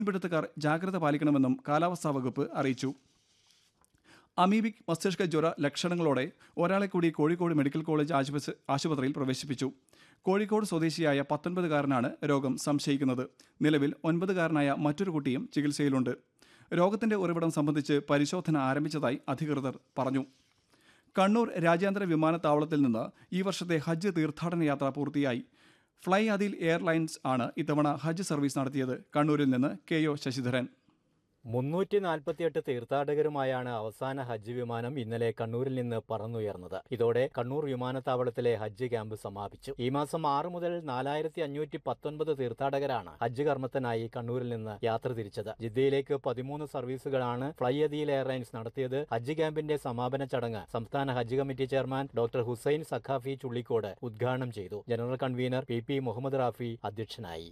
പിടുത്തക്കാർ ജാഗ്രത പാലിക്കണമെന്നും കാലാവസ്ഥാ വകുപ്പ് അറിയിച്ചു അമീബിക് മസ്തിഷ്ക ജ്വര ലക്ഷണങ്ങളോടെ ഒരാളെ കൂടി കോഴിക്കോട് മെഡിക്കൽ കോളേജ് ആശുപത്രി ആശുപത്രിയിൽ പ്രവേശിപ്പിച്ചു കോഴിക്കോട് സ്വദേശിയായ പത്തൊൻപതുകാരനാണ് രോഗം സംശയിക്കുന്നത് നിലവിൽ ഒൻപതുകാരനായ മറ്റൊരു കുട്ടിയും ചികിത്സയിലുണ്ട് രോഗത്തിന്റെ ഉറവിടം സംബന്ധിച്ച് പരിശോധന ആരംഭിച്ചതായി അധികൃതർ പറഞ്ഞു കണ്ണൂർ രാജ്യാന്തര വിമാനത്താവളത്തിൽ നിന്ന് ഈ വർഷത്തെ ഹജ്ജ് തീർത്ഥാടന യാത്ര പൂർത്തിയായി ഫ്ലൈ അതിൽ എയർലൈൻസ് ആണ് ഇത്തവണ ഹജ്ജ് സർവീസ് നടത്തിയത് കണ്ണൂരിൽ നിന്ന് കെ ഒ ശശിധരൻ മുന്നൂറ്റി നാൽപ്പത്തിയെട്ട് തീർത്ഥാടകരുമായാണ് അവസാന ഹജ്ജ് വിമാനം ഇന്നലെ കണ്ണൂരിൽ നിന്ന് പറന്നുയർന്നത് ഇതോടെ കണ്ണൂർ വിമാനത്താവളത്തിലെ ഹജ്ജ് ക്യാമ്പ് സമാപിച്ചു ഈ മാസം ആറ് മുതൽ നാലായിരത്തി അഞ്ഞൂറ്റി പത്തൊൻപത് തീർത്ഥാടകരാണ് ഹജ്ജ് കർമ്മത്തിനായി കണ്ണൂരിൽ നിന്ന് യാത്ര തിരിച്ചത് ജിദ്ദയിലേക്ക് പതിമൂന്ന് സർവീസുകളാണ് ഫ്ലൈ അദീൽ എയർലൈൻസ് നടത്തിയത് ഹജ്ജ് ക്യാമ്പിന്റെ സമാപന ചടങ്ങ് സംസ്ഥാന Hajj committee chairman doctor Hussain Saqafi Chullikode ഉദ്ഘാടനം ചെയ്തു general convener P P Muhammed Rafi അധ്യക്ഷനായി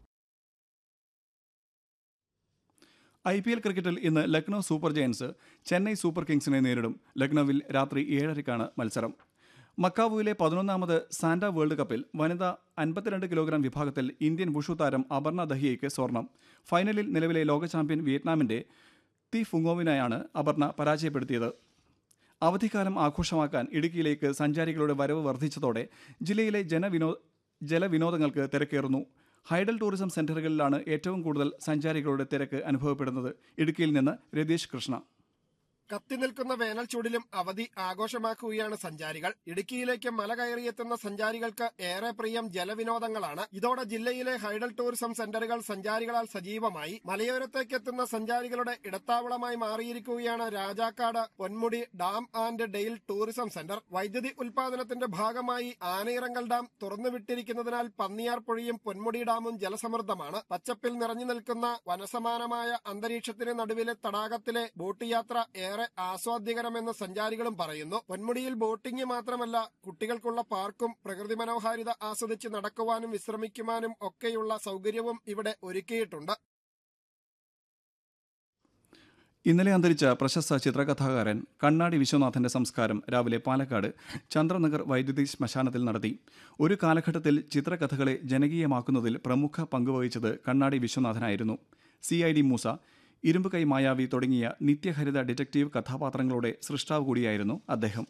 ഐ പി എൽ ക്രിക്കറ്റിൽ ഇന്ന് Lucknow super giants Chennai super കിങ്സിനെ നേരിടും ലക്നൌവിൽ രാത്രി ഏഴരയ്ക്കാണ് മത്സരം മക്കാവുവിലെ പതിനൊന്നാമത് സാന്റ വേൾഡ് കപ്പിൽ വനിതാ അൻപത്തിരണ്ട് കിലോഗ്രാം വിഭാഗത്തിൽ ഇന്ത്യൻ വുഷു താരം അപർണ ദഹിയയ്ക്ക് സ്വർണം ഫൈനലിൽ നിലവിലെ ലോക ചാമ്പ്യൻ വിയറ്റ്നാമിന്റെ തി ഫുങ്ങോവിനെയാണ് അപർണ പരാജയപ്പെടുത്തിയത് അവധിക്കാലം ആഘോഷമാക്കാൻ ഇടുക്കിയിലേക്ക് സഞ്ചാരികളുടെ വരവ് വർദ്ധിച്ചതോടെ ജില്ലയിലെ ജനവിനോ ജലവിനോദങ്ങൾക്ക് തിരക്കേറുന്നു ഹൈഡൽ ടൂറിസം സെന്ററുകളിലാണ് ഏറ്റവും കൂടുതൽ സഞ്ചാരികളുടെ തിരക്ക് അനുഭവപ്പെടുന്നത് ഇടുക്കിയിൽ നിന്ന് രതീഷ് കൃഷ്ണ കത്തിനിൽക്കുന്ന വേനൽ ചൂടിലും അവധി ആഘോഷമാക്കുകയാണ് സഞ്ചാരികൾ ഇടുക്കിയിലേക്ക് മല കയറിയെത്തുന്ന സഞ്ചാരികൾക്ക് ഏറെ പ്രിയം ജലവിനോദങ്ങളാണ് ഇതോടെ ജില്ലയിലെ ഹൈഡൽ ടൂറിസം സെന്ററുകൾ സഞ്ചാരികളാൽ സജീവമായി മലയോരത്തേക്ക് എത്തുന്ന സഞ്ചാരികളുടെ ഇടത്താവളമായി മാറിയിരിക്കുകയാണ് Rajakkad Ponmudi dam and dale tourism centre വൈദ്യുതി ഉൽപാദനത്തിന്റെ ഭാഗമായി ആനയിറങ്കൽ ഡാം തുറന്നുവിട്ടിരിക്കുന്നതിനാൽ പന്നിയാർ പുഴയും പൊന്മുടി ഡാമും ജലസമൃദ്ധമാണ് പച്ചപ്പിൽ നിറഞ്ഞു നിൽക്കുന്ന വനസമാനമായ അന്തരീക്ഷത്തിന് നടുവിലെ തടാകത്തിലെ ബോട്ട് യാത്ര ഏറെ ആസ്വാദ്യകരമെന്ന് സഞ്ചാരികളും പറയുന്നു പൊന്മുടിയിൽ ബോട്ടിംഗ് മാത്രമല്ല കുട്ടികൾക്കുള്ള പാർക്കും പ്രകൃതി മനോഹാരിത ആസ്വദിച്ച് നടക്കുവാനും വിശ്രമിക്കുവാനും ഒക്കെയുള്ള സൗകര്യവും ഇവിടെ ഒരുക്കിയിട്ടുണ്ട് ഇന്നലെ അന്തരിച്ച പ്രശസ്ത ചിത്രകഥാകാരൻ കണ്ണാടി വിശ്വനാഥന്റെ സംസ്കാരം രാവിലെ പാലക്കാട് ചന്ദ്രനഗർ വൈദ്യുതി ശ്മശാനത്തിൽ നടത്തി ഒരു കാലഘട്ടത്തിൽ ചിത്രകഥകളെ ജനകീയമാക്കുന്നതിൽ പ്രമുഖ പങ്കുവഹിച്ചത് കണ്ണാടി വിശ്വനാഥനായിരുന്നു C I D Moosa Irumbu Kai മായാവി തുടങ്ങിയ നിത്യഹരിത ഡിറ്റക്റ്റീവ് കഥാപാത്രങ്ങളുടെ സൃഷ്ടാവ് കൂടിയായിരുന്നു അദ്ദേഹം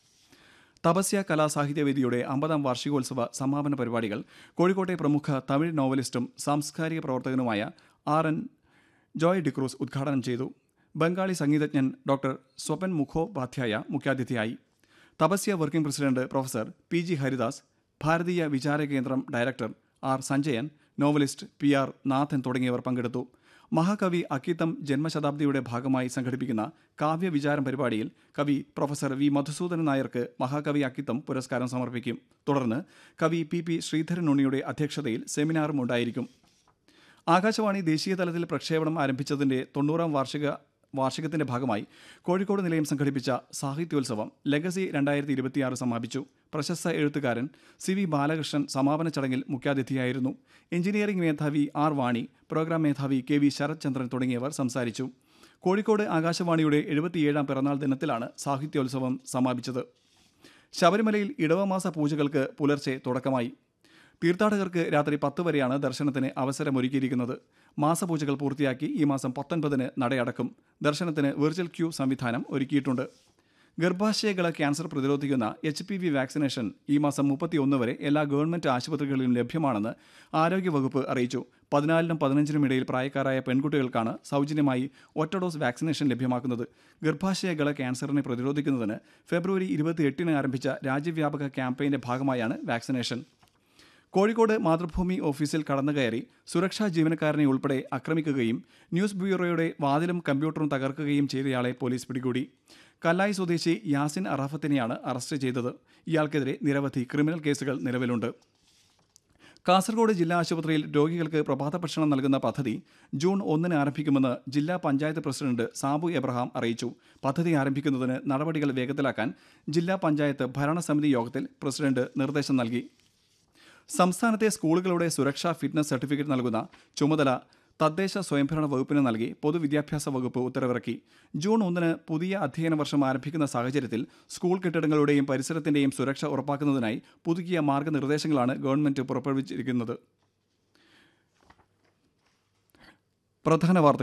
തപസ്യ കലാസാഹിത്യവേദിയുടെ അമ്പതാം വാർഷികോത്സവ സമാപന പരിപാടികൾ കോഴിക്കോട്ടെ പ്രമുഖ തമിഴ് നോവലിസ്റ്റും സാംസ്കാരിക പ്രവർത്തകനുമായ ആർ എൻ ജോയ് ഡിക്രൂസ് ഉദ്ഘാടനം ചെയ്തു ബംഗാളി സംഗീതജ്ഞൻ ഡോക്ടർ സ്വപൻ മുഖോപാധ്യായ മുഖ്യാതിഥിയായി Thapasya working president professor P G Haridas Bharatiya Vichara Kendram director R Sanjayan novelist P R Nathan തുടങ്ങിയവർ പങ്കെടുത്തു മഹാകവി അക്കിത്തം ജന്മശതാബ്ദിയുടെ ഭാഗമായി സംഘടിപ്പിക്കുന്ന കാവ്യവിചാരം പരിപാടിയിൽ കവി പ്രൊഫസർ വി മധുസൂദനൻ നായർക്ക് മഹാകവി അക്കിത്തം പുരസ്കാരം സമർപ്പിക്കും തുടർന്ന് കവി പി പി ശ്രീധരൻ ഉണ്ണിയുടെ അധ്യക്ഷതയിൽ സെമിനാറും ഉണ്ടായിരിക്കും ആകാശവാണി ദേശീയ തലത്തിൽ പ്രക്ഷേപണം ആരംഭിച്ചതിന്റെ തൊണ്ണൂറാം വാർഷിക വാർഷികത്തിന്റെ ഭാഗമായി കോഴിക്കോട് നിലയം സംഘടിപ്പിച്ച സാഹിത്യോത്സവം ലെഗസി രണ്ടായിരത്തി ഇരുപത്തിയാറ് സമാപിച്ചു പ്രശസ്ത എഴുത്തുകാരൻ സി വി ബാലകൃഷ്ണൻ സമാപന ചടങ്ങിൽ മുഖ്യാതിഥിയായിരുന്നു എഞ്ചിനീയറിംഗ് മേധാവി ആർ വാണി പ്രോഗ്രാം മേധാവി കെ വി ശരത് ചന്ദ്രൻ തുടങ്ങിയവർ സംസാരിച്ചു കോഴിക്കോട് ആകാശവാണിയുടെ എഴുപത്തിയേഴാം പിറന്നാൾ ദിനത്തിലാണ് സാഹിത്യോത്സവം സമാപിച്ചത് ശബരിമലയിൽ ഇടവമാസ പൂജകൾക്ക് പുലർച്ചെ തുടക്കമായി തീർത്ഥാടകർക്ക് രാത്രി പത്ത് വരെയാണ് ദർശനത്തിന് അവസരമൊരുക്കിയിരിക്കുന്നത് മാസപൂജകൾ പൂർത്തിയാക്കി ഈ മാസം പത്തൊൻപതിന് നടയടക്കും ദർശനത്തിന് വിർച്വൽ ക്യൂ സംവിധാനം ഒരുക്കിയിട്ടുണ്ട് ഗർഭാശയകള ക്യാൻസർ പ്രതിരോധിക്കുന്ന എച്ച് പി വി വാക്സിനേഷൻ ഈ മാസം മുപ്പത്തിയൊന്ന് വരെ എല്ലാ ഗവൺമെന്റ് ആശുപത്രികളിലും ലഭ്യമാണെന്ന് ആരോഗ്യവകുപ്പ് അറിയിച്ചു പതിനാലിനും പതിനഞ്ചിനും ഇടയിൽ പ്രായക്കാരായ പെൺകുട്ടികൾക്കാണ് സൗജന്യമായി ഒറ്റ ഡോസ് വാക്സിനേഷൻ ലഭ്യമാക്കുന്നത് ഗർഭാശയകള ക്യാൻസറിനെ പ്രതിരോധിക്കുന്നതിന് ഫെബ്രുവരി ഇരുപത്തിയെട്ടിന് ആരംഭിച്ച രാജ്യവ്യാപക ക്യാമ്പയിന്റെ ഭാഗമായാണ് വാക്സിനേഷൻ കോഴിക്കോട് മാതൃഭൂമി ഓഫീസിൽ കടന്നുകയറി സുരക്ഷാ ജീവനക്കാരനെ ഉൾപ്പെടെ ആക്രമിക്കുകയും ന്യൂസ് ബ്യൂറോയുടെ വാതിലും കമ്പ്യൂട്ടറും തകർക്കുകയും ചെയ്തയാളെ പോലീസ് പിടികൂടി കല്ലായി സ്വദേശി യാസിൻ അറാഫത്തിനെയാണ് അറസ്റ്റ് ചെയ്തത് ഇയാൾക്കെതിരെ നിരവധി ക്രിമിനൽ കേസുകൾ നിലവിലുണ്ട് കാസർഗോഡ് ജില്ലാ ആശുപത്രിയിൽ രോഗികൾക്ക് പ്രഭാത ഭക്ഷണം നൽകുന്ന പദ്ധതി ജൂൺ ഒന്നിന് ആരംഭിക്കുമെന്ന് ജില്ലാ പഞ്ചായത്ത് പ്രസിഡന്റ് സാബു എബ്രഹാം അറിയിച്ചു പദ്ധതി ആരംഭിക്കുന്നതിന് നടപടികൾ വേഗത്തിലാക്കാൻ ജില്ലാ പഞ്ചായത്ത് ഭരണസമിതി യോഗത്തിൽ പ്രസിഡന്റ് നിർദ്ദേശം നൽകി സംസ്ഥാനത്തെ സ്കൂളുകളുടെ സുരക്ഷാ ഫിറ്റ്നസ് സർട്ടിഫിക്കറ്റ് നൽകുന്ന ചുമതല തദ്ദേശ സ്വയംഭരണ വകുപ്പിന് നൽകി പൊതുവിദ്യാഭ്യാസ വകുപ്പ് ഉത്തരവിറക്കി ജൂൺ ഒന്നിന് പുതിയ അധ്യയന വർഷം ആരംഭിക്കുന്ന സാഹചര്യത്തിൽ സ്കൂൾ കെട്ടിടങ്ങളുടെയും പരിസരത്തിന്റെയും സുരക്ഷ ഉറപ്പാക്കുന്നതിനായി പുതുക്കിയ മാർഗനിർദ്ദേശങ്ങളാണ് ഗവൺമെന്റ് പുറപ്പെടുവിച്ചിരിക്കുന്നത് പ്രധാന വാർത്തകൾ